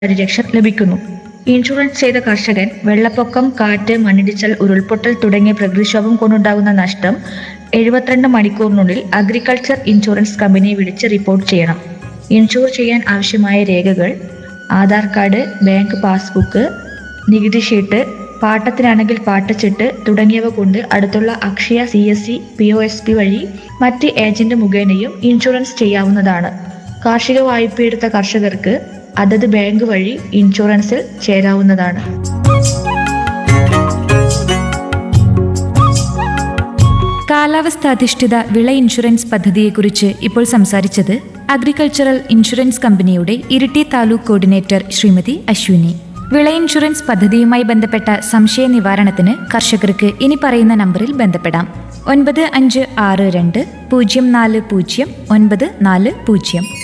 പരിരക്ഷ ലഭിക്കുന്നു ഇൻഷുറൻസ് ചെയ്ത കർഷകൻ വെള്ളപ്പൊക്കം കാറ്റ് മണ്ണിടിച്ചൽ ഉരുൾപൊട്ടൽ തുടങ്ങിയ പ്രകൃതിക്ഷോഭം കൊണ്ടുണ്ടാകുന്ന നഷ്ടം എഴുപത്തിരണ്ട് മണിക്കൂറിനുള്ളിൽ അഗ്രികൾച്ചർ ഇൻഷുറൻസ് കമ്പനിയെ വിളിച്ച് റിപ്പോർട്ട് ചെയ്യണം ഇൻഷുർ ചെയ്യാൻ ആവശ്യമായ രേഖകൾ ആധാർ കാർഡ് ബാങ്ക് പാസ്ബുക്ക് നികുതി ഷീട്ട് പാട്ടത്തിനാണെങ്കിൽ പാട്ടച്ചിട്ട് തുടങ്ങിയവ കൊണ്ട് അടുത്തുള്ള Akshaya C S C P O S P വഴി മറ്റ് ഏജന്റ് മുഖേനയും ഇൻഷുറൻസ് ചെയ്യാവുന്നതാണ് കാർഷിക വായ്പയെടുത്ത കർഷകർക്ക് അതത് ബാങ്ക് വഴി ഇൻഷുറൻസിൽ ചേരാവുന്നതാണ് കാലാവസ്ഥാധിഷ്ഠിത വിള ഇൻഷുറൻസ് പദ്ധതിയെക്കുറിച്ച് ഇപ്പോൾ സംസാരിച്ചത് അഗ്രികൾച്ചറൽ ഇൻഷുറൻസ് കമ്പനിയുടെ ഇരിട്ടി താലൂക്ക് കോർഡിനേറ്റർ ശ്രീമതി അശ്വിനി വിള ഇൻഷുറൻസ് പദ്ധതിയുമായി ബന്ധപ്പെട്ട സംശയ നിവാരണത്തിന് കർഷകർക്ക് ഇനി പറയുന്ന നമ്പറിൽ ബന്ധപ്പെടാം ഒൻപത് അഞ്ച് ആറ് രണ്ട് പൂജ്യം നാല് പൂജ്യം ഒൻപത് നാല് പൂജ്യം